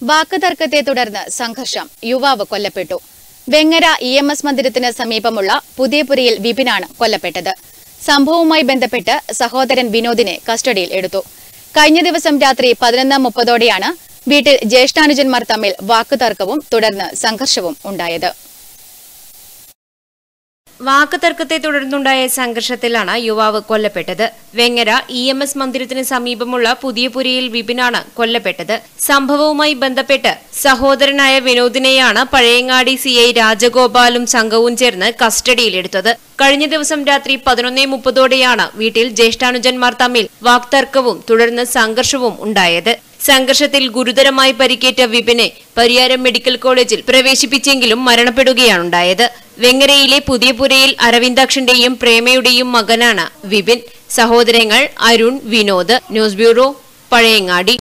വാക്കുതർക്കത്തെ തുടർന്ന് സംഘർഷം യുവാവ് കൊല്ലപ്പെട്ടു വെങ്ങര ഇ എം എസ് മന്ദിരത്തിന് സമീപമുള്ള പുതിയപുരയിൽ വിപിനാണ് കൊല്ലപ്പെട്ടത് സംഭവവുമായി ബന്ധപ്പെട്ട് സഹോദരൻ വിനോദിനെ കസ്റ്റഡിയിൽ എടുത്തു കഴിഞ്ഞ ദിവസം രാത്രി പതിനൊന്ന് മുപ്പതോടെയാണ് വീട്ടിൽ ജ്യേഷ്ഠാനുജന്മാർ തമ്മിൽ വാക്കുതർക്കവും തുടർന്ന് സംഘർഷവും ഉണ്ടായത് വാക്ക് തർക്കത്തെ തുടർന്നുണ്ടായ സംഘർഷത്തിലാണ് യുവാവ് കൊല്ലപ്പെട്ടത് വെങ്ങര ഇ എം എസ് മന്ദിരത്തിന് സമീപമുള്ള പുതിയപുരയിൽ വിപിനാണ് കൊല്ലപ്പെട്ടത് സംഭവവുമായി ബന്ധപ്പെട്ട് സഹോദരനായ വിനോദിനെയാണ് പഴയങ്ങാടി സി ഐ രാജഗോപാലും സംഘവും ചേർന്ന് കസ്റ്റഡിയിലെടുത്തത് കഴിഞ്ഞ ദിവസം രാത്രി പതിനൊന്നേ മുപ്പതോടെയാണ് വീട്ടിൽ ജ്യേഷ്ഠാനുജന്മാർ തമ്മിൽ വാക്തർക്കവും തുടർന്ന് സംഘർഷവും ഉണ്ടായത് സംഘർഷത്തിൽ ഗുരുതരമായി പരിക്കേറ്റ വിപിനെ പരിയാരം മെഡിക്കൽ കോളേജിൽ പ്രവേശിപ്പിച്ചെങ്കിലും മരണപ്പെടുകയാണുണ്ടായത് വെങ്ങരയിലെ പുതിയപുരയിൽ അരവിന്ദാക്ഷന്റെയും പ്രേമയുടെയും മകനാണ് വിപിൻ സഹോദരങ്ങൾ അരുൺ വിനോദ് ന്യൂസ് ബ്യൂറോ പഴയങ്ങാടി